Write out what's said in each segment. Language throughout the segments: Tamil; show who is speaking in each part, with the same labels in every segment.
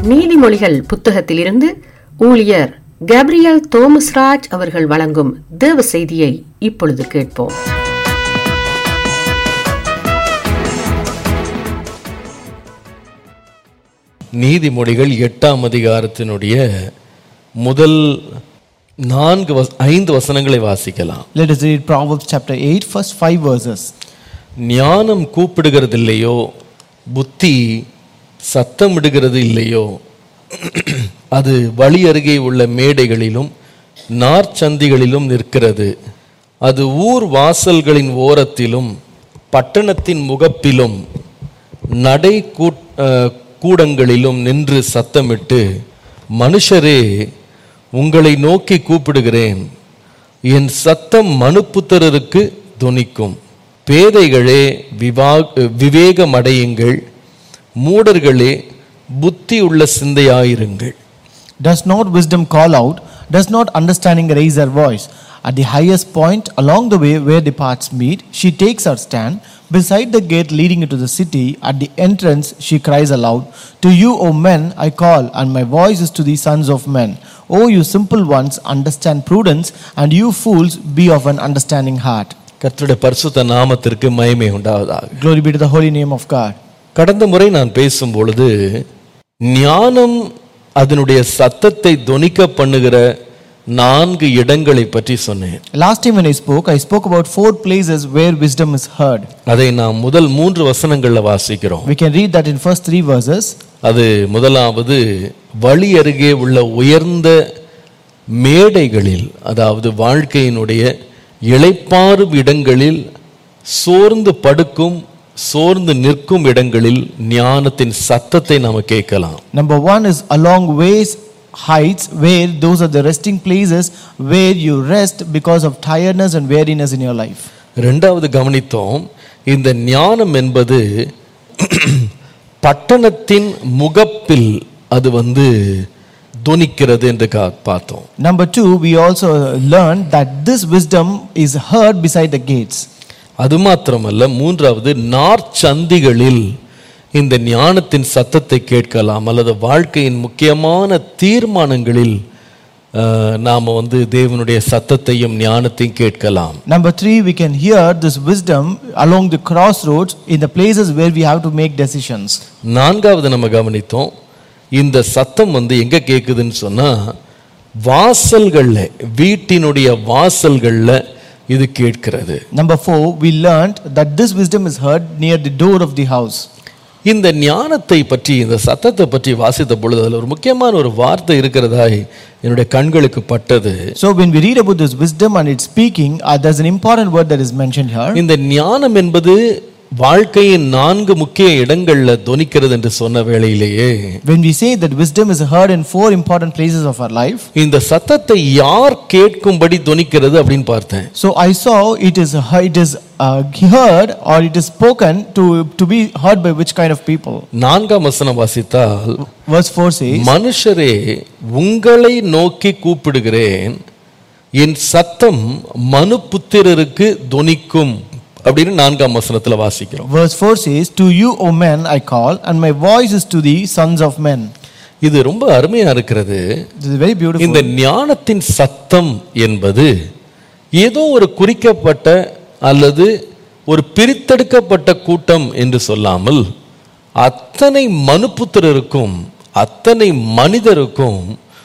Speaker 1: நீதிமொழிகள் புத்தகத்திலிருந்து ஊழியர் கேப்ரியல் தோமஸ்ராஜ் அவர்கள் வழங்கும் தேவ செய்தியை இப்பொழுது கேட்போம்
Speaker 2: நீதிமொழிகள் எட்டாம் அதிகாரத்தினுடைய முதல் நான்கு வச- ஐந்து வசனங்களை வாசிக்கலாம்
Speaker 3: Let us read Proverbs chapter 8, first five verses.
Speaker 2: ஞானம் கூப்பிடுகிறதில்லையோ புத்தி சத்தமிடுகிறது இல்லையோ அது வழி அருகே உள்ள மேடைகளிலும் நார்ச்சந்திகளிலும் நிற்கிறது அது ஊர் வாசல்களின் ஓரத்திலும் பட்டணத்தின் முகப்பிலும் நடை கூட்- அஹ், கூடங்களிலும் நின்று சத்தமிட்டு மனுஷரே உங்களை நோக்கி கூப்பிடுகிறேன் என் சத்தம் மனுப்புத்திரருக்கு தொனிக்கும் பேதைகளே விவா விவேகமடையுங்கள் மூடர்களே புத்தி உள்ள சிந்தையாயிருங்கள்
Speaker 3: Does not wisdom call out? Does not understanding raise her voice? At the highest point along the way where the paths meet, she takes her stand. Beside the gate leading into the city, at the entrance, she cries aloud, To you, O men, I call, and my voice is to the sons of men. O you simple ones, understand prudence, and you fools, be of an understanding heart.
Speaker 2: கர்த்தருடைய பரிசுத்த நாமத்திற்கு மகிமை உண்டாவதாக
Speaker 3: Glory be to the holy name of God.
Speaker 2: கடந்த முறை நான் பேசும் பொழுது ஞானம் அதனுடைய சத்தத்தை தொனிக்க பண்ணுகிற நான்கு இடங்களை பற்றி சொன்னேன்
Speaker 3: Last time when I spoke, I spoke about four places where wisdom is heard.
Speaker 2: அதை நாம் முதல் மூன்று வசனங்கள்ல வாசிக்கிறோம்
Speaker 3: We can read that in first three verses.
Speaker 2: அது முதலாவது வழி அருகே உள்ள உயர்ந்த மேடைகளில் அதாவது வாழ்க்கையினுடைய இளைப்பாறும் இடங்களில் சோர்ந்து படுக்கும் சோர்ந்து நிற்கும் இடங்களில் ஞானத்தின் சத்தத்தை நாம கேட்கலாம்
Speaker 3: Number one is along ways, heights, where those are the resting places where you rest because of tiredness and weariness in your life.
Speaker 2: ரெண்டாவது கவனித்தோம் இந்த ஞானம் என்பது பட்டணத்தின் முகப்பில் அது வந்து துணிக்கிறது என்று கா- பார்த்தோம்
Speaker 3: Number two, we also learned that this wisdom is heard beside the gates.
Speaker 2: அது மாத்திரமல்ல மூன்றாவது நார்ச்சந்திகளில் இந்த ஞானத்தின் சத்தத்தை கேட்கலாம் அல்லது வாழ்க்கையின் முக்கியமான தீர்மானங்களில் அஹ், நாம வந்து தேவனுடைய சத்தத்தையும் ஞானத்தையும் கேட்கலாம்
Speaker 3: Number three, we can hear this wisdom along the crossroads in the places where we have to make decisions.
Speaker 2: நான்காவது நம்ம கவனித்தோம் இந்த சத்தம் வந்து எங்க கேக்குதுன்னு சொன்னா வாசல்கள்ல வீட்டினுடைய வாசல்கள்ல இது கேட்கிறது
Speaker 3: Number four, we learned that this wisdom is heard near the door of the house.
Speaker 2: இந்த ஞானத்தை பற்றி இந்த சத்தத்தை பற்றி வாசித்த பொழுது அதில் ஒரு முக்கியமான ஒரு வார்த்தை இருக்கிறதாய் என்னுடைய கண்களுக்கு பட்டது
Speaker 3: So when we read about this wisdom and it's speaking, uh, there's an important word that is mentioned here.
Speaker 2: இந்த ஞானம் என்பது வாழ்க்கையின் நான்கு முக்கிய இடங்கள்ல தொனிக்கிறது என்று சொன்ன வேளையிலேயே
Speaker 3: When we say that wisdom is heard in four important places of our life,
Speaker 2: இந்த சத்தத்தை யார் கேட்கும்படி தொனிக்கிறது அப்படின்னு பார்த்தேன்
Speaker 3: so I saw it is it is uh, heard or it is spoken to to be heard by which kind of people.
Speaker 2: நான்காம் வசனம் வாசித்தால்
Speaker 3: Verse four says,
Speaker 2: மனுஷரே உங்களை நோக்கி கூப்பிடுகிறேன் என் சத்தம் மனுபுத்திரருக்கு தொனிக்கும் அப்படின்னு நான்காம் வசனத்துல வாசிக்கிறோம்
Speaker 3: verse four says, "To you, O men, I call, and my voice is to the sons of men."
Speaker 2: இது ரொம்ப அருமையா இருக்கிறது
Speaker 3: This is very beautiful.
Speaker 2: இந்த ஞானத்தின் சத்தம் என்பது ஏதோ ஒரு குறிக்கப்பட்ட அல்லது ஒரு பிரித்தெடுக்கப்பட்ட கூட்டம் என்று சொல்லாமல் அத்தனை மனுப்புத்திரருக்கும் அத்தனை மனிதருக்கும்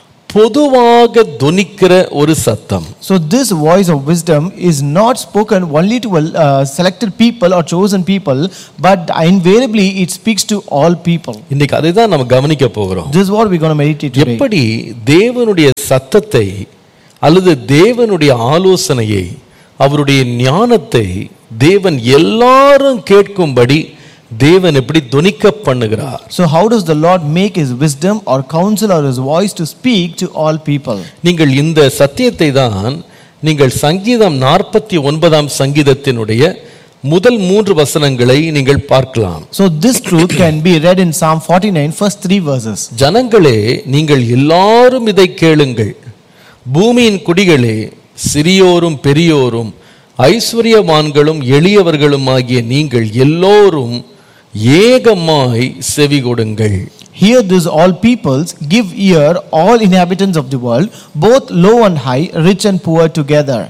Speaker 2: பொதுவாக தொனிக்கிற ஒரு சத்தம்
Speaker 3: So this voice of wisdom is not spoken only to uh, selected people or chosen people, but invariably it speaks to all people.
Speaker 2: இன்னைக்கு அதை தான் நம்ம கவனிக்க போகிறோம்
Speaker 3: This is what we're going to meditate today.
Speaker 2: எப்படி தேவனுடைய சத்தத்தை அல்லது தேவனுடைய ஆலோசனையை அவருடைய ஞானத்தை தேவன் எல்லாரும் கேட்கும்படி தேவன் எப்படி துணிக்க பண்ணுகிறார்
Speaker 3: So how does the Lord make his wisdom or counsel or his voice to speak to all people?
Speaker 2: நீங்கள் இந்த சத்தியத்தை தான் நீங்கள் சங்கீதம் நாற்பத்தி ஒன்பதாம் சங்கீதத்தினுடைய முதல் மூன்று வசனங்களை நீங்கள் பார்க்கலாம்
Speaker 3: So this truth can be read in Psalm 49 first 3 verses.
Speaker 2: ஜனங்களே நீங்கள் எல்லாரும் இதை கேளுங்கள் பூமியின் குடிகளே சிறியோரும் பெரியோரும் ஐஸ்வர்யவான்களும் எளியவர்களும் ஆகிய நீங்கள் எல்லோரும் ஏகமாய் செவி கொடுங்கள்
Speaker 3: Hear this, all peoples, give ear, all inhabitants of the world, both low and high, rich and poor together.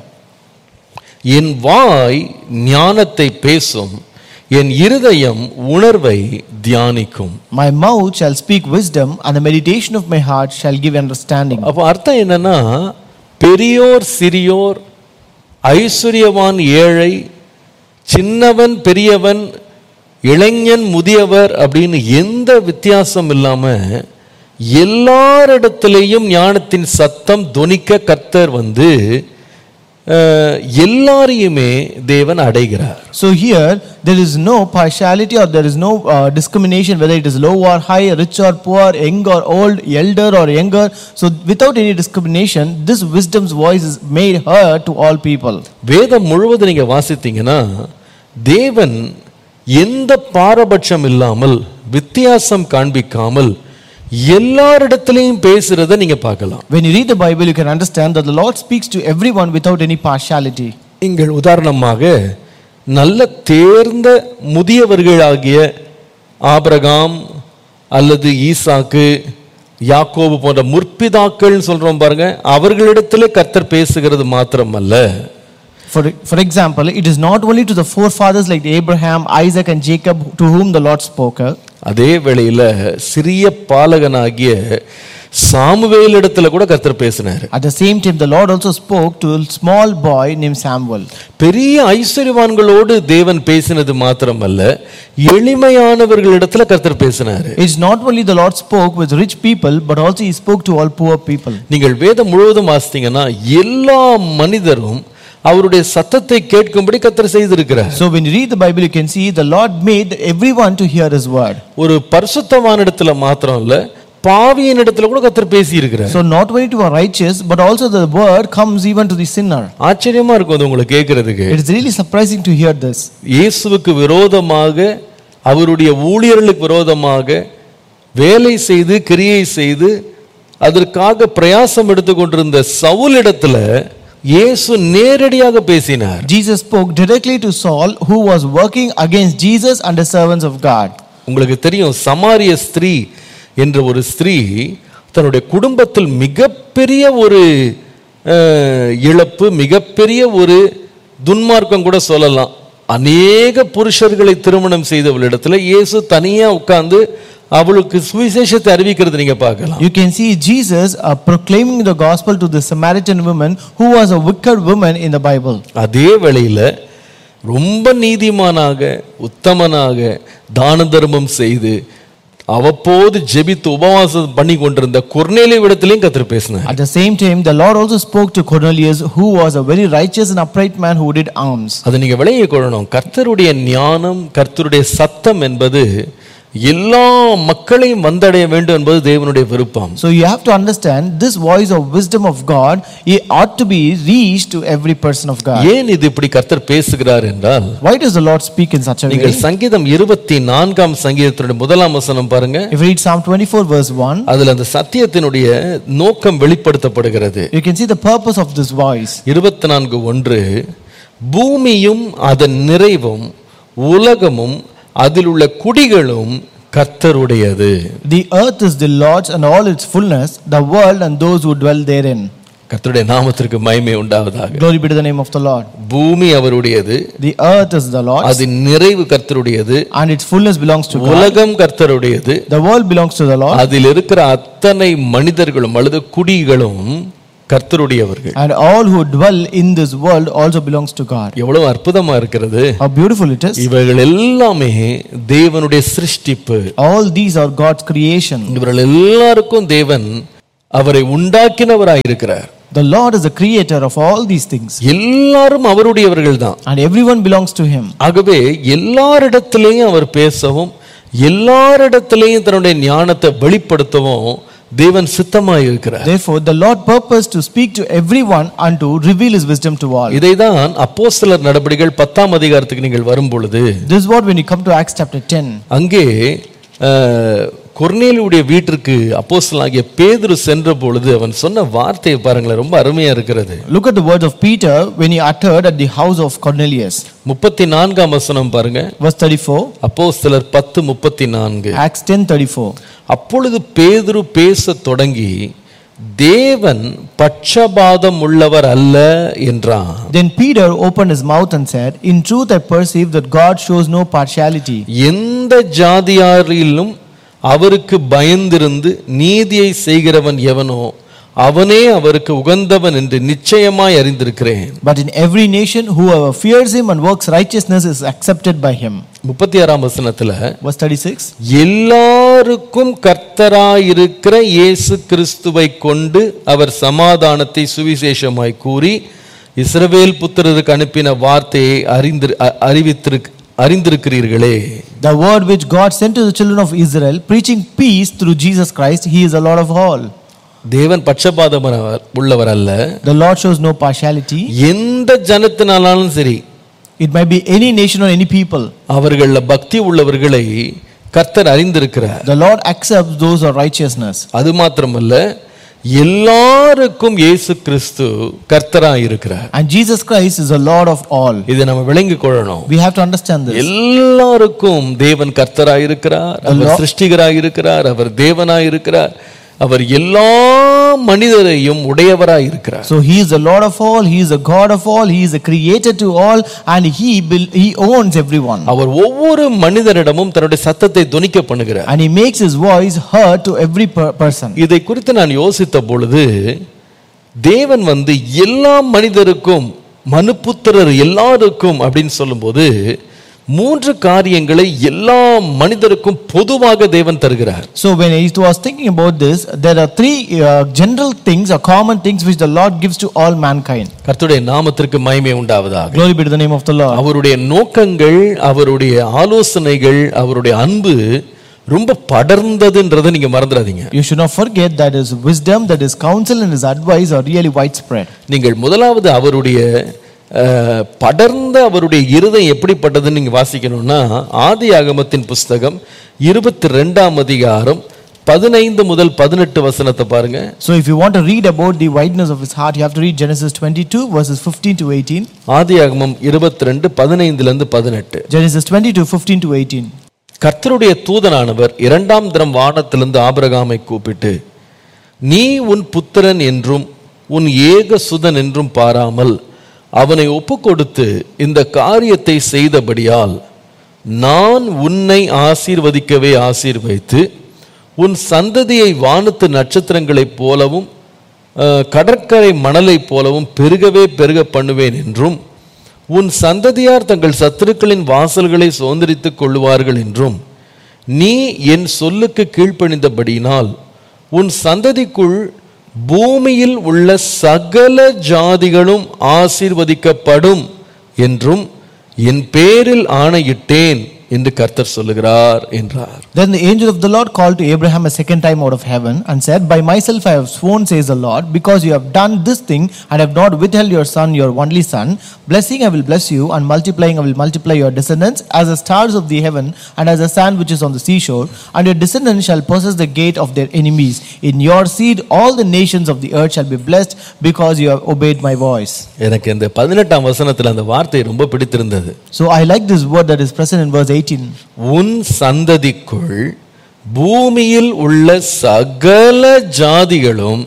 Speaker 2: என் வாய் ஞானத்தை பேசும் என் இருதயம் உணர்வை தியானிக்கும்
Speaker 3: My mouth shall speak wisdom, and the meditation of my heart shall give understanding.
Speaker 2: அப்போ அர்த்தம் என்னன்னா பெரியோர் சிறியோர் ஐஸ்வர்யவான் ஏழை சின்னவன் பெரியவன் இளைஞன் முதியவர் அப்படின்னு எந்த வித்தியாசம் இல்லாம எல்லாரிடத்திலேயும் ஞானத்தின் சத்தம் தொனிக்க கர்த்தர் வந்து அஹ், எல்லாரையுமே தேவன் அடைகிறார்
Speaker 3: So here, there is no partiality or there is no uh, discrimination whether it is low or high, rich or poor, young or old, elder or younger. So without any discrimination, this wisdom's voice is made heard to all people.
Speaker 2: வேதம் முழுவதும் நீங்க வாசித்தீங்கன்னா தேவன் எந்த பாரபட்சம் இல்லாமல் வித்தியாசம் காண்பிக்காமல் எல்லாரிடத்திலையும் பேசுறத நீங்க பார்க்கலாம்
Speaker 3: When you read the Bible, you can understand that the Lord speaks to everyone without any partiality.
Speaker 2: நீங்கள் உதாரணமாக நல்ல தேர்ந்த முதியவர்களாகிய ஆபிரகாம் அல்லது ஈசாக்கு யாக்கோபு போன்ற முற்பிதாக்கள் சொல்றோம் பாருங்க அவர்களிடத்திலே கர்த்தர் பேசுகிறது மாத்திரமல்ல
Speaker 3: For, for example, it is not only to the forefathers like Abraham, Isaac, and Jacob to whom the Lord spoke.
Speaker 2: அதே வேளையில சிறிய பாலகனாகிய சாமுவேல் இடத்துல கூட கர்த்தர் பேசினார்
Speaker 3: At the same time, the Lord also spoke to a small boy named Samuel.
Speaker 2: பெரிய ஐஸ்வர்யவான்களோடு தேவன் பேசினது மாத்திரமல்ல எளிமையானவர்களிடத்துல கர்த்தர் பேசினாரு
Speaker 3: It's not only the Lord spoke with rich people, but also He spoke to all poor people.
Speaker 2: நீங்கள் வேதம் முழுவதும் வாசித்தீங்கன்னா எல்லா மனிதரும் அவருடைய சத்தத்தை கேட்கும்படி கர்த்தர் செய்திருக்கிறார்
Speaker 3: So when you read the Bible, you can see the Lord made everyone to hear His word.
Speaker 2: ஒரு பரிசுத்தமான இடத்துல மாத்திரம் இல்ல பாவியின் இடத்துல கூட கர்த்தர் பேசி இருக்கிறார்
Speaker 3: So not only to a righteous, but also the word comes even to the sinner.
Speaker 2: ஆச்சரியமா இருக்கும் அது உங்களுக்கு கேட்கறதுக்கு
Speaker 3: It is really surprising to hear this.
Speaker 2: இயேசுவுக்கு விரோதமாக அவருடைய ஊழியர்களுக்கு விரோதமாக வேலை செய்து கிரியை செய்து அதற்காக பிரயாசம் எடுத்துக்கொண்டிருந்த சவுலிடத்துல இயேசு நேரடியாக பேசினார்
Speaker 3: Jesus spoke directly to Saul, who was working against Jesus and the servants of God.
Speaker 2: உங்களுக்கு தெரியும் சமாரிய ஸ்திரீ என்ற ஒரு ஸ்திரீ தன்னுடைய குடும்பத்தில் மிகப்பெரிய ஒரு அஹ், இழப்பு மிகப்பெரிய ஒரு துன்மார்க்கம் கூட சொல்லலாம் அநேக புருஷர்களை திருமணம் செய்தவளிடத்துல இயேசு தனியா உட்கார்ந்து அவளுக்கு சுவிசேஷத்தை அறிவிக்கிறது நீங்க பார்க்கலாம்
Speaker 3: You can see Jesus uh, proclaiming the gospel to the Samaritan woman who was a wicked woman in the Bible.
Speaker 2: அதே வேளையில ரொம்ப நீதிமானாக உத்தமனாக தான தர்மம் செய்து அவ்வப்போது ஜெபித்து உபவாசம் பண்ணி கொண்டிருந்த கொர்நேலிய விடத்திலையும் கத்தர் பேசினார்
Speaker 3: At the same time, the Lord also spoke to Cornelius, who was a very righteous and upright man who did alms.
Speaker 2: அதை நீங்க விளங்கிக் கொள்ளணும் கர்த்தருடைய ஞானம் கர்த்தருடைய சத்தம் என்பது எல்லா மக்களையும் வந்தடைய வேண்டும் என்பது தேவனுடைய விருப்பம்
Speaker 3: So you have to understand this voice of wisdom of God, it ought to be reached to every person of God.
Speaker 2: ஏன் இது இப்படி கர்த்தர் பேசுகிறார் என்றால்
Speaker 3: Why does the Lord speak in such a way?
Speaker 2: நீங்கள் சங்கீதம் இருபத்தி நான்காம் சங்கீதத்தினுடைய முதலாம் வசனம் பாருங்க
Speaker 3: If you read Psalm 24, verse 1,
Speaker 2: அதுல அந்த சத்தியத்தினுடைய நோக்கம் வெளிப்படுத்தப்படுகிறது
Speaker 3: you can see the purpose of this voice.
Speaker 2: இருபத்தி நான்கு ஒன்று பூமியும் அதன் நிறைவும் உலகமும் அதில் உள்ள குடிகளும் கர்த்தருடையது
Speaker 3: The earth is the Lord's and all its fullness, the world and those who dwell therein.
Speaker 2: கர்த்தருடைய நாமத்திற்கு மகிமை உண்டாவதாக
Speaker 3: Glory be to the name of the Lord.
Speaker 2: பூமி அவருடையது
Speaker 3: The earth is the Lord's,
Speaker 2: அதன் நிறைவு கர்த்தருடையது
Speaker 3: and its fullness belongs to God.
Speaker 2: உலகம் கர்த்தருடையது
Speaker 3: The world belongs to the Lord,
Speaker 2: அதில் இருக்கிற அத்தனை மனிதர்களும் அல்லது குடிகளும் கர்த்தருடையவர்கள்
Speaker 3: and all who dwell in this world also belongs to God.
Speaker 2: எவ்வளவு அற்புதமா இருக்கிறது
Speaker 3: How beautiful it is.
Speaker 2: இவர்கள் எல்லாமே தேவனுடைய சிருஷ்டிப்பு
Speaker 3: All these are God's creation.
Speaker 2: இவர்கள் எல்லாருக்கும் தேவன் அவரை உண்டாக்கினவராய் இருக்கிறார்
Speaker 3: The Lord is the creator of all these things,
Speaker 2: எல்லாரும் அவருடையவர்கள் தான்
Speaker 3: and everyone belongs to Him.
Speaker 2: ஆகவே எல்லாரிடத்திலேயும் அவர் பேசவும் எல்லாரிடத்திலேயும் தன்னுடைய ஞானத்தை வெளிப்படுத்தவும் தேவன் சித்தமாய் இருக்கிறார்
Speaker 3: Therefore, the Lord purposed to speak to everyone and to reveal His wisdom to all.
Speaker 2: இதைதான் அப்போஸ்தலர் நடபடிகள் பத்தாம் அதிகாரத்துக்கு நீங்கள் வரும் பொழுது
Speaker 3: This is what when you come to Acts chapter 10,
Speaker 2: அங்கே அஹ், கொர்நேலியுடைய வீட்டிற்கு அப்போஸ்தலனாகிய பேதுரு சென்ற பொழுது அவன் சொன்ன வார்த்தையை பாருங்களேன் ரொம்ப அருமையா இருக்கிறது
Speaker 3: Look at the words of Peter when he uttered at the house of Cornelius.
Speaker 2: முப்பத்தி நான்காம் வசனம் பாருங்க
Speaker 3: Verse 34,
Speaker 2: அப்போஸ்தலர் பத்து முப்பத்தி நான்கு
Speaker 3: Acts 10 34.
Speaker 2: அப்பொழுது பேதுரு பேசத் தொடங்கி தேவன் பட்சபாதம் உள்ளவர் அல்ல என்றான்
Speaker 3: Then Peter opened his mouth and said, In truth I perceive that God shows no partiality.
Speaker 2: எந்த ஜாதியாரிலும் அவருக்கு பயந்திருந்து நீதியை செய்கிறவன் எவனோ அவனே அவருக்கு உகந்தவன் என்று நிச்சயமாய் அறிந்திருக்கிறேன்
Speaker 3: But in every nation, whoever fears him and works righteousness is accepted by him.
Speaker 2: முப்பத்தி ஆறாம் வசனத்துல
Speaker 3: Verse 36.
Speaker 2: எல்லாருக்கும் கர்த்தராயிருக்கிற இயேசு கிறிஸ்துவை கொண்டு அவர் சமாதானத்தை சுவிசேஷமாய் கூறி இஸ்ரவேல் புத்திரருக்கு அனுப்பின வார்த்தையை அறிந்து அ- அறிவித்திருக் அறிந்திருக்கிறீர்களே
Speaker 3: The word which God sent to the children of Israel, preaching peace through Jesus Christ, he is the Lord of all.
Speaker 2: தேவன் பட்சபாதம் உள்ளவர் அல்ல
Speaker 3: The Lord shows no partiality.
Speaker 2: எந்த ஜனத்தினாலும் சரி
Speaker 3: It might be any nation or any people.
Speaker 2: அவர்கள பக்தி உள்ளவர்களை கர்த்தர் அறிந்திருக்கிறார்
Speaker 3: The Lord accepts those of righteousness.
Speaker 2: அது மாத்திரமல்ல எல்லாருக்கும் இயேசு கிறிஸ்து கர்த்தரா இருக்கிறார்
Speaker 3: And Jesus Christ is the Lord of all.
Speaker 2: இதை நம்ம விளங்கிக் கொள்ளணும்
Speaker 3: We have to understand this.
Speaker 2: எல்லாருக்கும் தேவன் கர்த்தராய் இருக்கிறார் அவர்
Speaker 3: Allah-
Speaker 2: சிருஷ்டிகராய் இருக்கிறார் அவர் தேவனாய் இருக்கிறார் அவர் எல்லா மனிதரையும் உடையவராய் இருக்கிறார்
Speaker 3: So he is the Lord of all, he is the God of all, he is the creator to all, and he will, he owns everyone.
Speaker 2: அவர் ஒவ்வொரு மனிதரிடமும் தன்னுடைய சத்தத்தை துணிக்க பண்ணுகிறார்
Speaker 3: And he makes his voice heard to every per- person.
Speaker 2: இதை குறித்து நான் யோசித்த பொழுது தேவன் வந்து எல்லா மனிதருக்கும் மனுப்புத்திரர் எல்லாருக்கும் அப்படின்னு சொல்லும்போது மூன்று காரியங்களை எல்லா மனிதருக்கும் பொதுவாக தேவன் தருகிறார்
Speaker 3: So when I was thinking about this, there are three uh, general things or common things which the Lord gives to all mankind.
Speaker 2: கர்த்தருடைய நாமத்திற்கு மகிமை உண்டாவதாக
Speaker 3: Glory be to the name of the Lord.
Speaker 2: அவருடைய நோக்கங்கள் அவருடைய ஆலோசனைகள் அவருடைய அன்பு ரொம்ப படர்ந்ததுன்றதை நீங்க மறந்துடாதீங்க
Speaker 3: You should not forget that his wisdom, that his counsel and his advice are really widespread.
Speaker 2: நீங்கள் முதலாவது அவருடைய அஹ், படர்ந்த அவருடைய இருதயம் எப்படிப்பட்டதுன்னு நீங்க வாசிக்கணும்னா ஆதி ஆகமத்தின் புஸ்தகம் இருபத்தி ரெண்டாம் அதிகாரம் பதினைந்து முதல் பதினெட்டு வசனத்தை பாருங்க
Speaker 3: So if you want to read about the wideness of his heart, you have to read Genesis 22 verses 15 to 18.
Speaker 2: ஆதி ஆகமம் இருபத்தி ரெண்டு பதினைந்துல இருந்து பதினெட்டு
Speaker 3: Genesis 22, 15 to 18.
Speaker 2: கர்த்தருடைய தூதனானவர் இரண்டாம் தரம் வானத்திலிருந்து ஆபிரகாமை கூப்பிட்டு நீ உன் புத்திரன் என்றும் உன் ஏக சுதன் என்றும் பாராமல் அவனை ஒப்புக்கொடுத்து இந்த காரியத்தை செய்தபடியால் நான் உன்னை ஆசீர்வதிக்கவே ஆசீர்வதித்து உன் சந்ததியை வானத்து நட்சத்திரங்களைப் போலவும் அஹ், கடற்கரை மணலைப் போலவும் பெருகவே பெருக பண்ணுவேன் என்றும் உன் சந்ததியார் தங்கள் சத்துருக்களின் வாசல்களை சுதந்திரித்துக் கொள்ளுவார்கள் என்றும் நீ என் சொல்லுக்கு கீழ்ப்பணிந்தபடியினால் உன் சந்ததிக்குள் பூமியில் உள்ள சகல ஜாதிகளும் ஆசீர்வதிக்கப்படும் என்றும் என் பேரில் ஆணையிட்டேன் என்று கர்த்தர் சொல்லுகிறார் என்றார்
Speaker 3: Then the angel of the Lord called to Abraham a second time out of heaven and said, By myself I have sworn, says the Lord, because you have done this thing and have not withheld your son, your only son. Blessing I will bless you, and multiplying I will multiply your descendants as the stars of the heaven and as the sand which is on the seashore. And your descendants shall possess the gate of their enemies. In your seed all the nations of the earth shall be blessed because you have obeyed my voice.
Speaker 2: எனக்கு இந்த பதினெட்டாம் வசனத்தில் அந்த வார்த்தை ரொம்ப பிடித்திருந்தது
Speaker 3: So I like this word that is present in verse 18.
Speaker 2: உன் சந்ததிக்குள் பூமியில் உள்ள சகல ஜாதிகளும்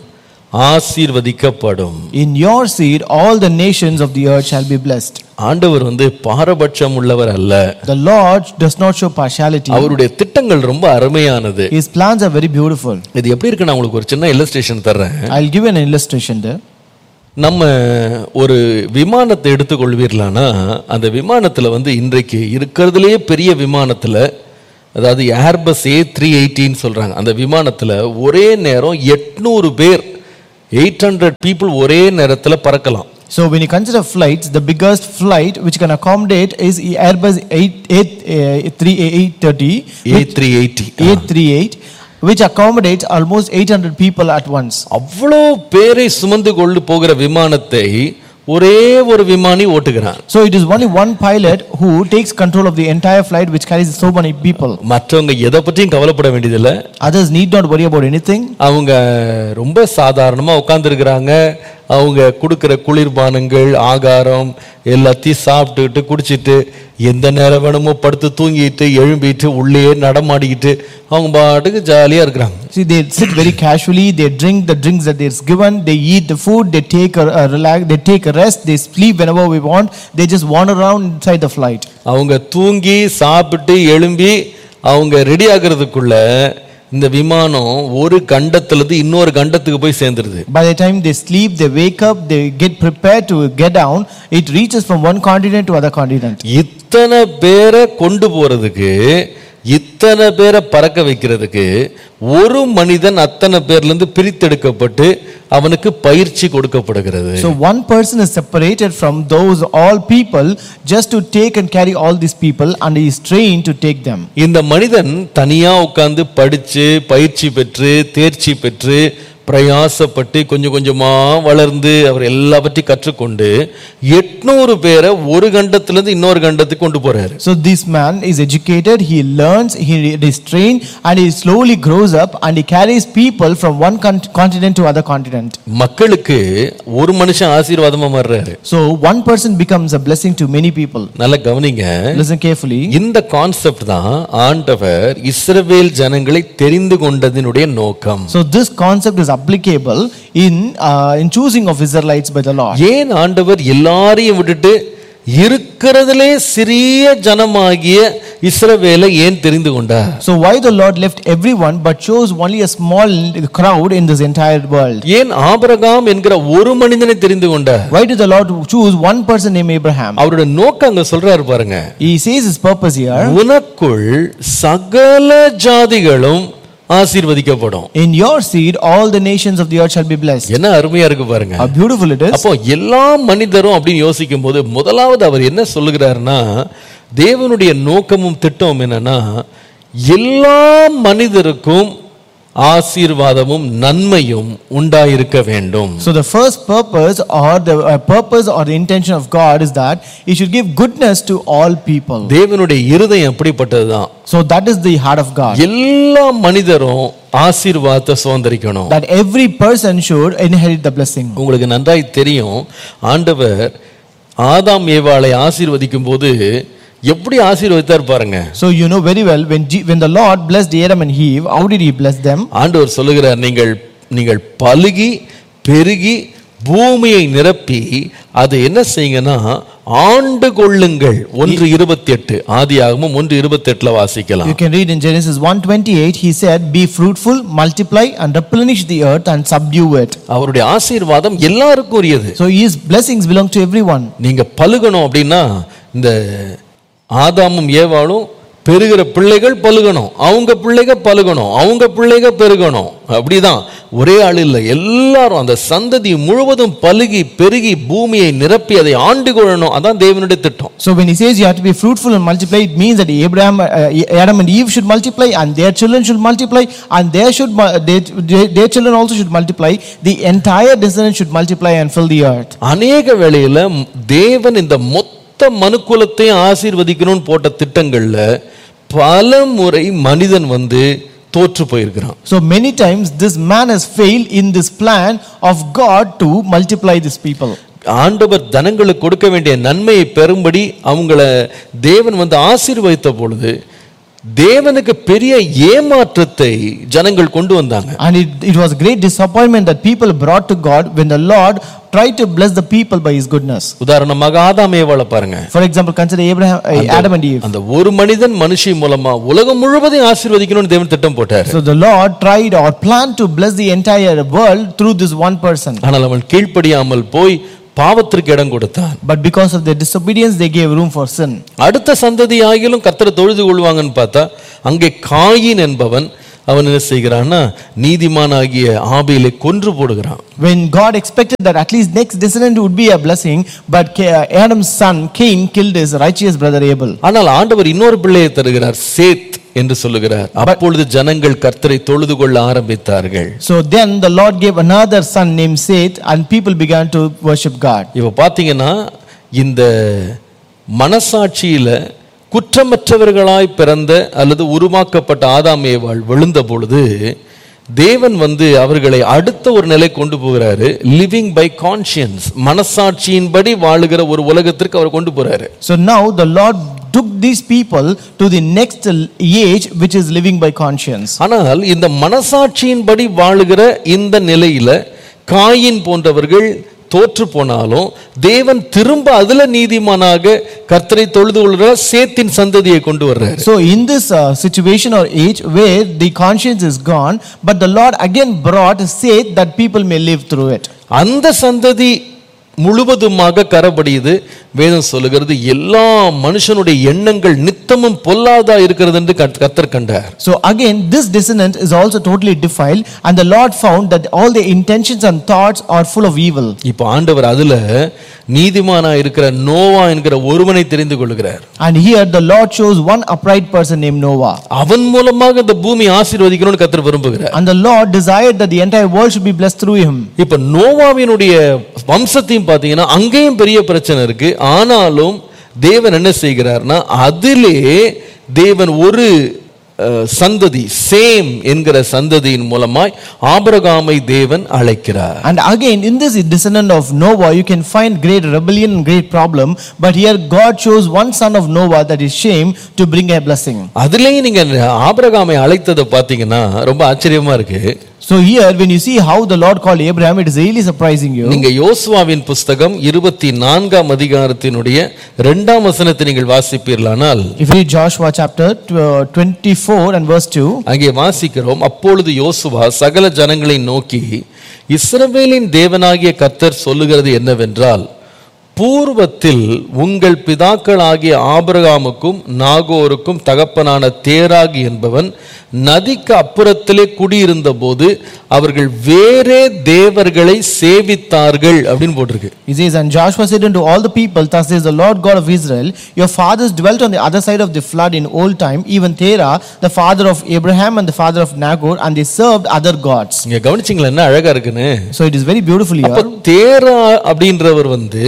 Speaker 2: ஆசீர்வதிக்கப்படும்
Speaker 3: In your seed all the nations of the earth shall be blessed.
Speaker 2: ஆண்டவர் வந்து பாரபட்சம் உள்ளவர் அல்ல
Speaker 3: The Lord does not show partiality.
Speaker 2: அவருடைய திட்டங்கள் ரொம்ப அருமையானது
Speaker 3: His plans are very beautiful.
Speaker 2: இது எப்படி இருக்கு நான் உங்களுக்கு ஒரு சின்ன இல்லஸ்ட்ரேஷன் தர்றேன்
Speaker 3: I'll give you an illustration there.
Speaker 2: நம்ம ஒரு விமானத்தை எடுத்துக்கொள்வீர்களானா அந்த விமானத்தில் வந்து இன்றைக்கு இருக்கிறதுலே பெரிய விமானத்தில் அதாவது ஏர்பஸ் ஏ த்ரீ எயிட்டின்னு சொல்கிறாங்க அந்த விமானத்தில் ஒரே நேரம் எட்நூறு பேர் எயிட் ஹண்ட்ரட் பீப்புள் ஒரே நேரத்தில் பறக்கலாம்
Speaker 3: So when you consider flights, the biggest flight which can accommodate is Airbus 8, 8, 3, 830,
Speaker 2: A three eighty
Speaker 3: 838, which accommodates almost 800 people at once.
Speaker 2: அவ்வளோ பேரை சுமந்து கொண்டு போகிற விமானத்தை ஒரே ஒரு விமானி ஓட்டுகிறான்
Speaker 3: So it is only one pilot who takes control of the entire flight which carries so many people.
Speaker 2: மற்றவங்க எதை பற்றியும் கவலைப்பட வேண்டியதில்லை
Speaker 3: Others need not worry about anything.
Speaker 2: அவங்க ரொம்ப சாதாரணமா உட்காந்துருக்குறாங்க அவங்க கொடுக்குற குளிர்பானங்கள் ஆகாரம் எல்லாத்தையும் சாப்பிட்டுட்டு குடிச்சிட்டு எந்த நேரம் வேணுமோ படுத்து தூங்கிட்டு எழும்பிட்டு உள்ளே நடமாடிக்கிட்டு அவங்க பாட்டுக்கு ஜாலியா இருக்கிறாங்க
Speaker 3: See, they sit very casually, they drink the drinks that is given, they eat the food, they take a, a relax, they take a rest, they sleep whenever we want, they just wander around inside the flight.
Speaker 2: அவங்க தூங்கி சாப்பிட்டு எழும்பி அவங்க ரெடி ஆகுறதுக்குள்ள இந்த விமானம் ஒரு கண்டத்திலிருந்து இன்னொரு கண்டத்துக்கு போய் சேர்ந்துருது
Speaker 3: By the time they sleep, they wake up, they get prepared to get down, it reaches from one continent to other continent.
Speaker 2: இத்தனை பேரை கொண்டு போறதுக்கு இத்தனை பேரை பறக்க வைக்கிறதுக்கு ஒரு மனிதன் அத்தனை பேர்ல இருந்து பிரித்தெடுக்கப்பட்டு அவனுக்கு பயிற்சி கொடுக்கப்படுகிறது
Speaker 3: So one person is separated from those all people just to take and carry all these people and he is trained to take them.
Speaker 2: இந்த மனிதன் தனியா உட்கார்ந்து படிச்சு பயிற்சி பெற்று தேர்ச்சி பெற்று பிரயாசப்பட்டு கொஞ்சம் கொஞ்சமா வளர்ந்து அவர் எல்லாவற்றையும் கற்றுக்கொண்டு எட்நூறு பேரை ஒரு கண்டத்திலிருந்து இன்னொரு கண்டத்துக்கு கொண்டு போறாரு
Speaker 3: So this man is educated, he learns, he is trained and he slowly grows up and he carries people from one con- continent to other continent.
Speaker 2: மக்களுக்கு ஒரு மனுஷன் ஆசீர்வாதமா மாறுறாரு
Speaker 3: So one person becomes a blessing to many people.
Speaker 2: நல்லா கவனிங்க
Speaker 3: Listen carefully.
Speaker 2: இந்த கான்செப்ட் தான் ஆண்டவர் இஸ்ரவேல் ஜனங்களை தெரிந்து கொண்டதினுடைய நோக்கம்
Speaker 3: So this concept is applicable in uh, in choosing of Israelites by the Lord.
Speaker 2: ஏன் ஆண்டவர் எல்லாரையும் விட்டுட்டு இருக்கிறதுலே சிறிய ஜனமாகிய இஸ்ரவேலை ஏன் தெரிந்து கொண்டார்
Speaker 3: So why the Lord left everyone but chose only a small crowd in this entire world?
Speaker 2: ஏன் ஆபிரகாம் என்கிற ஒரு மனிதனை தெரிந்து கொண்டார்
Speaker 3: Why did the Lord choose one person named Abraham?
Speaker 2: அவரோட நோக்கம் அங்க சொல்றாரு பாருங்க
Speaker 3: He says his purpose here.
Speaker 2: உனக்குள் சகல ஜாதிகளும் ஆசீர்வதிக்கப்படும்
Speaker 3: In your seed, all the nations of the earth shall be blessed.
Speaker 2: என்ன அருமையா இருக்கு பாருங்க
Speaker 3: How beautiful it is.
Speaker 2: அப்போ எல்லா மனிதரும் அப்படின்னு யோசிக்கும் போது முதலாவது அவர் என்ன சொல்லுகிறாருன்னா தேவனுடைய நோக்கமும் திட்டமும் என்னன்னா எல்லா மனிதருக்கும் ஆசீர்வாதமும் நன்மையும் உண்டாயிருக்க வேண்டும்
Speaker 3: So the first purpose or the uh, purpose or the intention of God is that He should give goodness to all people.
Speaker 2: தேவனுடைய இருதயம் அப்படிப்பட்டதுதான்
Speaker 3: So that is the heart of God.
Speaker 2: எல்லா மனிதரும் ஆசீர்வாதத்தை சுதந்திரிக்கணும்
Speaker 3: That every person should inherit the blessing.
Speaker 2: உங்களுக்கு நன்றாய் தெரியும் ஆண்டவர் ஆதாம் ஏவாளை ஆசீர்வதிக்கும் போது எப்படி ஆசீர்வதித்தார் பாருங்க
Speaker 3: So you know very well when G- when the Lord blessed Adam and Eve, how did He bless them?
Speaker 2: ஆண்டவர் சொல்லுகிறார் நீங்கள் நீங்கள் பலுகி பெருகி பூமியை நிரப்பி அதை என்ன செய்யுங்கன்னா ஆண்டு கொள்ளுங்கள் ஒன்று இருபத்தி எட்டு ஆதியாகமும் ஒன்று இருபத்தி எட்டுல வாசிக்கலாம்
Speaker 3: You can read in Genesis 1:28. He said, "Be fruitful, multiply, and replenish the earth and subdue it."
Speaker 2: அவருடைய ஆசீர்வாதம் எல்லாருக்கும் உரியது
Speaker 3: So His blessings belong to everyone.
Speaker 2: நீங்க பலுகணும் அப்படின்னா இந்த ஆதாமும் ஏவாளும் பெருகிற பிள்ளைகள் பலுகணும் அவங்க பிள்ளைக பலுகணும் அவங்க பிள்ளைக பெருகணும் அப்படிதான் ஒரே ஆள் இல்லை எல்லாரும் அந்த சந்ததி முழுவதும் பலுகி பெருகி பூமியை நிரப்பி அதை ஆண்டு கொள்ளணும் அதான் தேவனுடைய திட்டம்
Speaker 3: So when He says you have to be fruitful and multiply, it means that Abraham, uh, Adam and Eve should multiply, and their children should multiply, and their should mu- their, their, their children also should multiply. The entire descendant should multiply and fill the earth.
Speaker 2: அநேக வேளையில தேவன் இந்த மொத்த மனுக்குலத்தையும் ஆசீர்வதிக்கணும்னு போட்ட திட்டங்கள்ல பல முறை மனிதன் வந்து தோற்று போயிருக்கிறான்
Speaker 3: So many times this man has failed in this plan of God to multiply these people.
Speaker 2: ஆண்டவர் தனங்களுக்கு கொடுக்க வேண்டிய நன்மையை பெறும்படி அவங்கள தேவன் வந்து ஆசீர்வதித்த பொழுது தேவனுக்கு பெரிய ஏமாற்றத்தை ஜனங்கள் கொண்டு வந்தாங்க
Speaker 3: And it, it was great disappointment that people brought to God when the Lord tried to bless the people by his goodness.
Speaker 2: உதாரணமாக ஆதாம் ஏவாளை பாருங்க
Speaker 3: For example, consider Abraham, uh, Adam and Eve.
Speaker 2: அந்த ஒரு மனிதன் மனுஷி மூலமா உலகம் முழுவதையும் ஆசீர்வதிக்கணும்னு தேவன் திட்டம் போட்டார்
Speaker 3: So the Lord tried or planned to bless the entire world through this one person.
Speaker 2: ஆனால் அவன் கீழ்ப்படியாமல் போய் பாவத்திற்கு இடம் கொடுத்தான்
Speaker 3: But because of their disobedience, they gave room for sin.
Speaker 2: அடுத்த சந்ததி ஆகிலும் கர்த்தரை தொழுது கொள்வாங்கன்னு பார்த்தா அங்கே காயின் என்பவன் அவன் என்ன செய்கிறான்னா நீதிமானாகிய ஆபேலை கொன்று போடுகிறான்
Speaker 3: When God expected that at least next descendant would be a blessing, but Ca- Adam's son Cain killed his righteous brother Abel.
Speaker 2: ஆனால் ஆண்டவர் இன்னொரு பிள்ளையை தருகிறார் சேத் என்று சொல்லுகிறார் அப்பொழுது ஜனங்கள் கர்த்தரை தொழுது கொள்ள ஆரம்பித்தார்கள்
Speaker 3: So then the Lord gave another son named Seth, and people began to worship God.
Speaker 2: இப்ப பாத்தீங்கன்னா இந்த மனசாட்சியில குற்றமற்றவர்களாய் பிறந்த அல்லது உருவாக்கப்பட்ட ஆதாம் ஏவாள் விழுந்த பொழுது தேவன் வந்து அவர்களை அடுத்த ஒரு நிலை கொண்டு போகிறாரு லிவிங் பை கான்சியன்ஸ் மனசாட்சியின்படி வாழுகிற ஒரு உலகத்திற்கு அவர் கொண்டு போறாரு
Speaker 3: So now the Lord took these people to the next age, which is living by conscience.
Speaker 2: ஆனால் இந்த மனசாட்சியின்படி வாழுகிற இந்த நிலையில காயின் போன்றவர்கள் தோற்று போனாலும் தேவன் திரும்ப அதுல நீதிமானாக கர்த்தரை தொழுது கொள்கிற சேத்தின் சந்ததியை கொண்டு வர்றாரு
Speaker 3: So in this uh, situation or age where the conscience is gone, but the Lord again brought Seth that people may live through it.
Speaker 2: அந்த சந்ததி முழுவதுமாக கரபடியுது வேதம் சொல்லுகிறது எல்லா மனுஷனுடைய எண்ணங்கள் நித்தமும் பொல்லாதா இருக்கிறது என்று கர்த்த- கர்த்தர் கண்டார்
Speaker 3: So again, this descendant is also totally defiled, and the Lord found that all their intentions and thoughts are full of evil.
Speaker 2: இப்போ ஆண்டவர் அதுல நீதிமானா இருக்கிற நோவா என்கிற ஒருவனை தெரிந்து கொள்கிறார்
Speaker 3: And here the Lord chose one upright person named Noah.
Speaker 2: அவன் மூலமாக இந்த பூமி ஆசீர்வதிக்கணும்னு கர்த்தர் விரும்புகிறார்
Speaker 3: And the Lord desired that the entire world should be blessed through him.
Speaker 2: இப்ப நோவாவினுடைய வம்சத்தையும் பார்த்தீங்கன்னா அங்கேயும் பெரிய பிரச்சனை இருக்கு ஆனாலும் தேவன் என்ன செய்கிறார்னா அதிலே தேவன் ஒரு அஹ், சந்ததி சேம் என்கிற சந்ததியின் மூலமாய் ஆபிரகாமை தேவன் அழைக்கிறார்
Speaker 3: And again, in this descendant of Noah, you can find great rebellion and great problem. But here, God chose one son of Noah, that is Shem, to bring a blessing.
Speaker 2: அதுலயும் நீங்க ஆபிரகாமை அழைத்ததை பார்த்தீங்கன்னா ரொம்ப ஆச்சரியமா இருக்கு
Speaker 3: So here, when you see how the Lord called Abraham, it is really surprising you.
Speaker 2: நீங்க யோசுவாவின் புஸ்தகம் இருபத்தி நான்காம் அதிகாரத்தினுடைய இரண்டாம் வசனத்தை நீங்கள் வாசிப்பீர்களானால்
Speaker 3: If you read Joshua chapter tw- uh, 24 and verse 2,
Speaker 2: அங்கே வாசிக்கிறோம் அப்பொழுது யோசுவா சகல ஜனங்களை நோக்கி இஸ்ரவேலின் தேவனாகிய கர்த்தர் சொல்லுகிறது என்னவென்றால் பூர்வத்தில் உங்கள் பிதாக்களாகிய ஆபிரகாமுக்கும் நாகோருக்கும் தகப்பனான தேராகி என்பவன் நதிக்கு அப்புறத்திலே குடியிருந்த போது அவர்கள் வேறே தேவர்களை சேவித்தார்கள் அப்படின்னு போட்டிருக்கு
Speaker 3: he says, And Joshua said unto all the people, Thus says the Lord God of Israel, Your fathers dwelt on the other side of the flood in old time, even Terah, the father of Abraham and the father of Nagor, and they served other gods.
Speaker 2: இங்க கவனிச்சிங்களா என்ன அழகா இருக்குன்னு
Speaker 3: So it is very beautiful
Speaker 2: அப்ப
Speaker 3: here.
Speaker 2: தேரா அப்படின்றவர் வந்து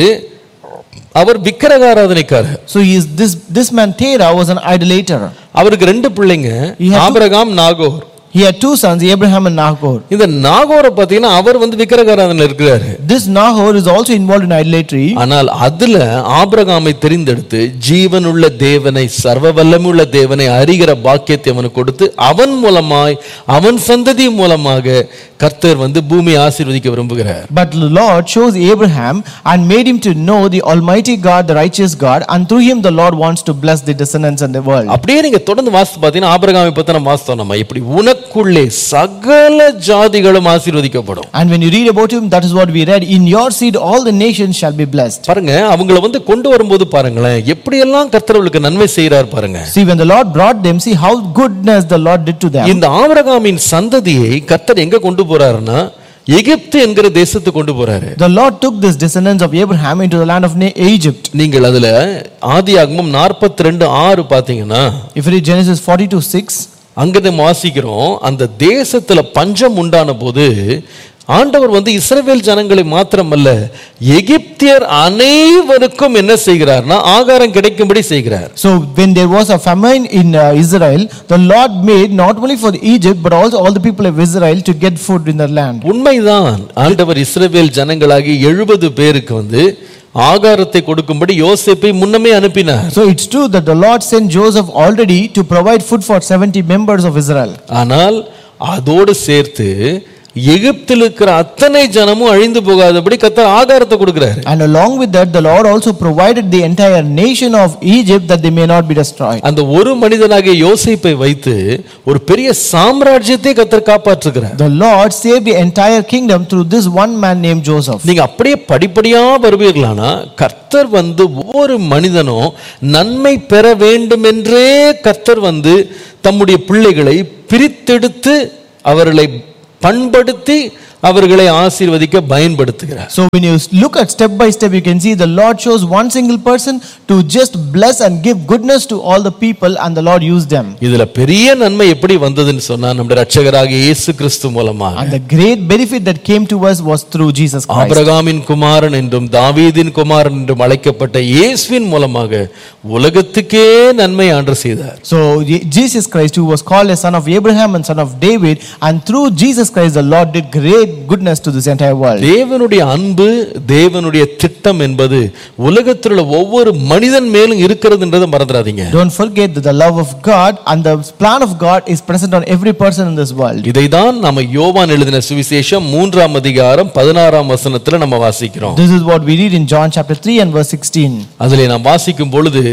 Speaker 2: அவர் விக்கிரகாராதனைக்காரர்
Speaker 3: So he is this this man Terah was an idolater.
Speaker 2: அவருக்கு ரெண்டு பிள்ளைங்க
Speaker 3: He had two-
Speaker 2: Abraham Nahor
Speaker 3: He had two sons, Abraham and Nahor.
Speaker 2: இந்த நாகோரை பார்த்தீங்கன்னா அவர் வந்து விக்கிரகாராதனை இருக்கிறாரு
Speaker 3: This Nahor is also involved in idolatry.
Speaker 2: ஆனால் அதுல ஆபிரகாமை தெரிந்தெடுத்து ஜீவனுள்ள தேவனை சர்வ வல்லமுள்ள தேவனை அறிகிற பாக்கியத்தை அவனுக்கு கொடுத்து அவன் மூலமாய் அவன் சந்ததி மூலமாக கர்த்தர் வந்து பூமியை ஆசீர்வதிக்க விரும்புகிறார்
Speaker 3: But the Lord chose Abraham and made him to know the Almighty God, the righteous God, and through him the Lord wants to bless the descendants and the world.
Speaker 2: அப்படியே நீங்க தொடர்ந்து வாசித்து பார்த்தீங்கன்னா ஆபிரகாமை பத்தி நம்ம வாசித்தோம் நம்ம இப்படி உனக்குள்ளே சகல ஜாதிகளும் ஆசீர்வதிக்கப்படும்
Speaker 3: And when you read about him, that is what we read In your seed, all the nations shall be blessed.
Speaker 2: பாருங்க அவங்கள வந்து கொண்டு வரும்போது பாருங்களேன் எப்படியெல்லாம் கர்த்தர்களுக்கு நன்மை செய்கிறார் பாருங்க
Speaker 3: See, when the Lord brought them, see how goodness the Lord did to them.
Speaker 2: இந்த ஆபிரகாமின் சந்ததியை கர்த்தர் எங்க கொண்டு போறாருன்னா எகிப்து என்கிற தேசத்துக்கு கொண்டு போறாரு
Speaker 3: The Lord took this descendants of Abraham into the land of Na- Egypt.
Speaker 2: நீங்கள் அதுல ஆதியாகமம் நாற்பத்தி ரெண்டு ஆறு பாத்தீங்கன்னா
Speaker 3: If you read Genesis 42 6,
Speaker 2: அங்க நம்ம வாசிக்கிறோம் அந்த தேசத்துல பஞ்சம் உண்டான போது ஆண்டவர் வந்து இஸ்ரவேல் ஜனங்களை மாத்திரமல்ல எகிப்தியர் அனைவருக்கும் என்ன செய்கிறார்னா ஆகாரம் கிடைக்கும்படி செய்கிறார்
Speaker 3: So when there was a famine in uh, Israel, the Lord made not only for Egypt but also all the people of Israel to get food in their land.
Speaker 2: உண்மைதான் ஆண்டவர் இஸ்ரவேல் ஜனங்களாகி எழுபது பேருக்கு வந்து ஆகாரத்தை கொடுக்கும்படி யோசேப்பை முன்னமே அனுப்பினார்
Speaker 3: So it's true that the Lord sent Joseph already to provide food for 70 members of Israel.
Speaker 2: ஆனால் அதோடு சேர்த்து எகிப்தில் இருக்கிற அத்தனை ஜனமும் அழிந்து போகாதபடி கர்த்தர் ஆகாரத்தை கொடுக்கிறாரு
Speaker 3: And along with that, the Lord also provided the entire nation of Egypt that they may not be destroyed.
Speaker 2: அந்த ஒரு மனிதனாகிய யோசேப்பை வைத்து ஒரு பெரிய சாம்ராஜ்யத்தை கர்த்தர் காப்பாற்றுகிறார்
Speaker 3: The Lord saved the entire kingdom through this one man named Joseph.
Speaker 2: நீங்க அப்படியே படிப்படியா வருவீர்களானா கர்த்தர் வந்து ஒவ்வொரு மனிதனும் நன்மை பெற வேண்டும் என்றே கர்த்தர் வந்து தம்முடைய பிள்ளைகளை பிரித்தெடுத்து அவர்களை பண்படுத்தி அவர்களை ஆசீர்வதிக்க பயன்படுத்துகிறார்
Speaker 3: So when you look at step by step, you can see the Lord chose one single person to just bless and give goodness to all the people, and the Lord used them.
Speaker 2: இதுல பெரிய நன்மை எப்படி வந்ததுன்னு சொன்னா நம்முடைய ரட்சகராகிய இயேசு கிறிஸ்து மூலமாக
Speaker 3: And the great benefit that came to us was through Jesus Christ.
Speaker 2: ஆபிரகாமின் குமாரன் என்றும் தாவீதின் குமாரன் என்றும் அழைக்கப்பட்ட இயேசுவின் மூலமாக உலகத்துக்கே நன்மை ஆண்டு செய்தார்
Speaker 3: So Je- Jesus Christ, who was called a son of Abraham and son of David, and through Jesus Christ, the Lord did great goodness to this entire world.
Speaker 2: தேவனுடைய அன்பு தேவனுடைய திட்டம் என்பது உலகத்தில் உள்ள ஒவ்வொரு மனிதன் மேலும் இருக்கிறதுன்றதை மறந்துடாதீங்க
Speaker 3: Don't forget that the love of God and the plan of God is present on every person in this world.
Speaker 2: இதைதான் நம்ம யோவான் எழுதின சுவிசேஷம் மூன்றாம் அதிகாரம் பதினாறாம் வசனத்துல நம்ம வாசிக்கிறோம்
Speaker 3: This is what we read in John chapter 3 and verse 16.
Speaker 2: அதிலே நாம் வாசிக்கும் பொழுது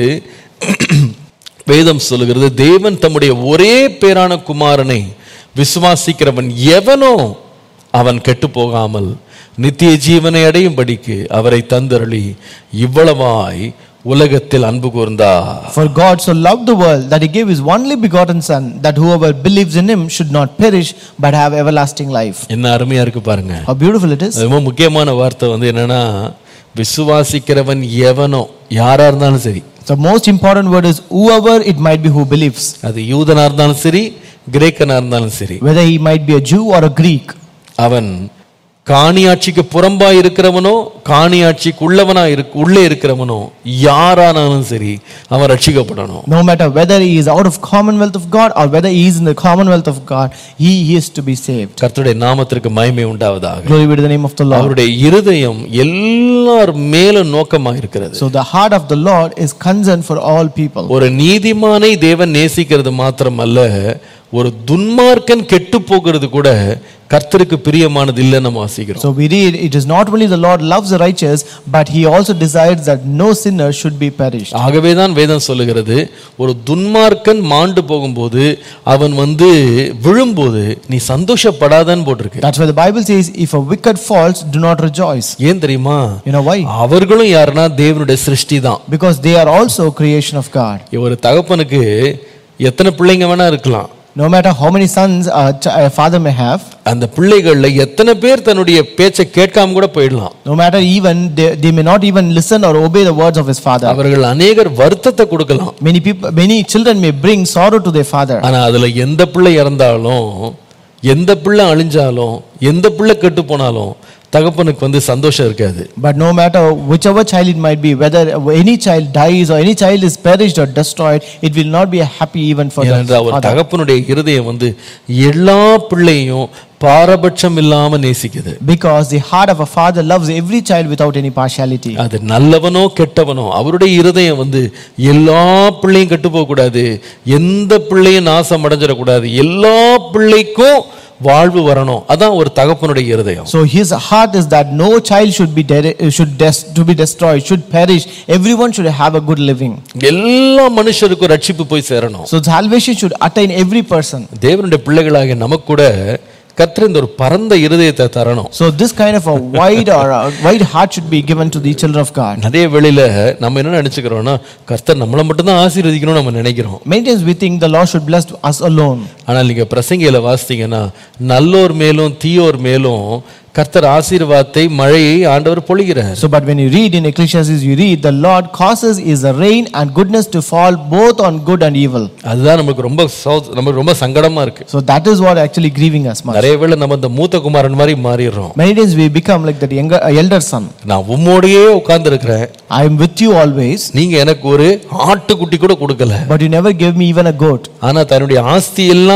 Speaker 2: வேதம் சொல்லுகிறது தேவன் தம்முடைய ஒரே பேரான குமாரனை விசுவாசிக்கிறவன் எவனோ அவன் கெட்டு போகாமல் நித்திய ஜீவனை அடையும்படிக்கு அவரை தந்தருளி இவ்வளவாய் உலகத்தில் அன்பு கூர்ந்தார்
Speaker 3: For God so loved the world that he gave his only begotten Son, that whoever believes in him should not perish but have everlasting life.
Speaker 2: என்ன அருமையா இருக்கு பாருங்க
Speaker 3: How beautiful it is.
Speaker 2: அது ரொம்ப முக்கியமான வார்த்தை வந்து என்னன்னா விசுவாசிக்கிறவன் எவனோ யாரா இருந்தாலும் சரி
Speaker 3: The most important word is whoever it might be who believes,
Speaker 2: அது யூதனா இருந்தாலும் சரி கிரேக்கனா இருந்தாலும் சரி
Speaker 3: whether he might be a Jew or a Greek.
Speaker 2: அவன் காணியாட்சிக்கு புறம்பா இருக்கிறவனோ காணியாட்சிக்கு உள்ளவனா இருக்கு உள்ளே இருக்கிறவனோ யாரானாலும் சரி அவன் ரட்சிக்கப்படணும்
Speaker 3: No matter whether he is out of commonwealth of God or whether he is in the commonwealth of God, he is to be saved.
Speaker 2: கர்த்தருடைய நாமத்திற்கு மகிமை உண்டாவதாக
Speaker 3: Glory be to the name of the Lord.
Speaker 2: அவருடைய இருதயம் எல்லார் மேலும் நோக்கமா இருக்கிறது
Speaker 3: So the heart of the Lord is concerned for all people.
Speaker 2: ஒரு நீதிமானை தேவன் நேசிக்கிறது மாத்திரமல்ல ஒரு துன்மார்க்கன் கெட்டு போகிறது கூட கர்த்தருக்கு பிரியமானது இல்லைன்னு நம்ம வாசிக்கிறோம்
Speaker 3: So we read, it is not only the Lord loves the righteous, but he also desires that no sinner should be perished.
Speaker 2: ஆகவே தான் வேதம் சொல்லுகிறது ஒரு துன்மார்க்கன் மாண்டு போகும்போது அவன் வந்து விழும்போது நீ சந்தோஷப்படாதன்னு போட்டிருக்கு
Speaker 3: That's why the Bible says, if a wicked falls, do not rejoice.
Speaker 2: ஏன் தெரியுமா
Speaker 3: You know why?
Speaker 2: அவர்களும் யாருன்னா தேவனுடைய சிருஷ்டி தான்
Speaker 3: Because they are also creation of God.
Speaker 2: ஒரு தகப்பனுக்கு எத்தனை பிள்ளைங்க வேணா இருக்கலாம்
Speaker 3: No matter how many sons a, ch- a father may have,
Speaker 2: அந்த பிள்ளைகள்ல எத்தனை பேர் தன்னுடைய பேச்சை கேட்காம கூட போயிடலாம்
Speaker 3: no matter even, they, they may not even listen or obey the words of his father.
Speaker 2: அவர்கள் அநேகர் வருத்தத்தை கொடுக்கலாம்
Speaker 3: Many people, many children may bring sorrow to their father.
Speaker 2: ஆனா அதுல எந்த பிள்ளை இறந்தாலும் எந்த பிள்ளை அழிஞ்சாலும் எந்த பிள்ளை கெட்டு போனாலும் தகப்பனுக்கு வந்து சந்தோஷம் இருக்காது
Speaker 3: But no matter whichever child it might be, whether any child dies or any child is perished or destroyed, it will not be a happy even for the
Speaker 2: ஏனென்றால் ஒரு
Speaker 3: father.
Speaker 2: தகப்பனுடைய இருதயம் வந்து எல்லா பிள்ளையும் பாரபட்சம் இல்லாம நேசிக்குது
Speaker 3: Because the heart of a father loves every child without any partiality.
Speaker 2: அது நல்லவனோ கெட்டவனோ அவருடைய இருதயம் வந்து எல்லா பிள்ளையும் கெட்டு போக கூடாது எந்த பிள்ளையும் நாசம் அடைஞ்சிடக்கூடாது எல்லா பிள்ளைக்கும் வாழ்வு வரணும் அதான் ஒரு தகப்பனுடைய இருதயம்
Speaker 3: So his heart is that no child should be dead, should des- to be destroyed, should perish. Everyone should have a good living.
Speaker 2: எல்லா மனுஷருக்கும் ரட்சிப்பு போய் சேரணும்
Speaker 3: So salvation should attain every person.
Speaker 2: தேவனுடைய பிள்ளைகளாகிய நமக்கு கூட கர்த்தர் இந்த ஒரு பரந்த இருதயத்தை தரணும்
Speaker 3: So this kind of a wide or a wide heart should be given to the children of God.
Speaker 2: நிறைய வேளையில நம்ம என்ன நினைச்சுக்கிறோம்னா கர்த்தர் நம்மளை மட்டும்தான் ஆசீர்வதிக்கணும்னு நம்ம நினைக்கிறோம்
Speaker 3: Many times we think the Lord should bless us alone.
Speaker 2: ஆனால் நீங்க பிரசங்கியில வாசித்தீங்கன்னா நல்லோர் மேலும் தீயோர் மேலும் கர்த்தர் ஆசீர்வாதத்தை மழையை ஆண்டவர் பொழிகிறார்
Speaker 3: So, but when you read in Ecclesiastes, you read the Lord causes is the rain and goodness to fall both on good and evil.
Speaker 2: அதுதான் நமக்கு ரொம்ப சௌ- நமக்கு ரொம்ப சங்கடமா இருக்கு
Speaker 3: So that is what actually grieving us much.
Speaker 2: நிறைய வேளை நம்ம இந்த மூத்த குமாரன் மாதிரி மாறிடுறோம்
Speaker 3: Many times we become like that younger uh, elder son.
Speaker 2: நான் உம்மோடையே உட்கார்ந்து இருக்கிறேன்
Speaker 3: I am with you always,
Speaker 2: நீங்க எனக்கு ஒரு ஆட்டுக்குட்டி கூட கொடுக்கல
Speaker 3: but you never gave me even a goat.
Speaker 2: ஆனா தன்னுடைய ஆஸ்தி எல்லாம்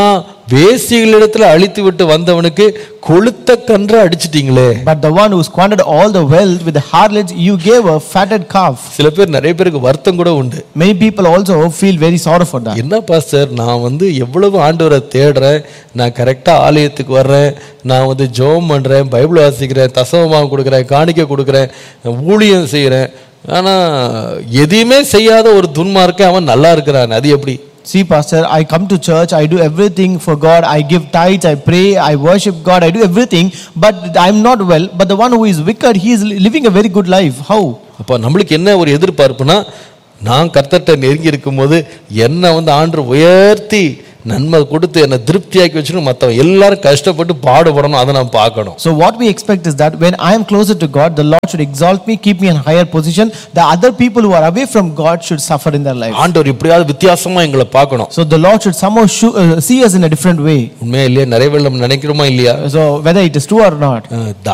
Speaker 2: வேசிகளிடத்துல அழித்து விட்டு வந்தவனுக்கு கொளுத்த கன்று அடிச்சிட்டீங்களே
Speaker 3: But the one who squandered all the wealth with the harlots, you gave a fatted calf.
Speaker 2: சில பேர் நிறைய பேருக்கு வருத்தம் கூட உண்டு
Speaker 3: Many people also feel very sorry for that.
Speaker 2: என்ன பாஸ்டர் நான் வந்து எவ்வளவு ஆண்டவரை தேடுறேன் நான் கரெக்டாக ஆலயத்துக்கு வர்றேன் நான் வந்து ஜெபம் பண்ணுறேன் பைபிள் வாசிக்கிறேன் தசவமாக கொடுக்குறேன் காணிக்கை கொடுக்குறேன் ஊழியம் செய்கிறேன் ஆனால் எதையுமே செய்யாத ஒரு துன்மார்க்கன் அவன் நல்லா இருக்கிறான் அது எப்படி
Speaker 3: See, Pastor, I come to church, I do everything for God, I give tithes, I pray, I worship God, I do everything, but I'm not well. But the one who is wicked, he is living a very good life. How?
Speaker 2: அப்போ நம்மளுக்கு என்ன ஒரு எதிர்பார்ப்புனா நான் கர்த்தர்கிட்ட நெருங்கி இருக்கும்போது என்னை வந்து ஆண்டு உயர்த்தி நன்மை கொடுத்து என்னை திருப்தியாக்கி வச்சுன்னு மற்றவன் எல்லாரும் கஷ்டப்பட்டு பாடுபடணும் அதை நான் பார்க்கணும்
Speaker 3: So, what we expect is that when I am closer to God, the Lord should exalt me, keep me in higher position. The other people who are away from God should suffer in their life.
Speaker 2: ஆண்டவர் இப்படியாவது வித்தியாசமா எங்களை பார்க்கணும்
Speaker 3: So, the Lord should somehow shoo- uh, see us in a different way.
Speaker 2: உண்மையா இல்லையா நிறைய பேர் நம்ம நினைக்கிறோமா இல்லையா
Speaker 3: So, whether it is true or not.
Speaker 2: Ah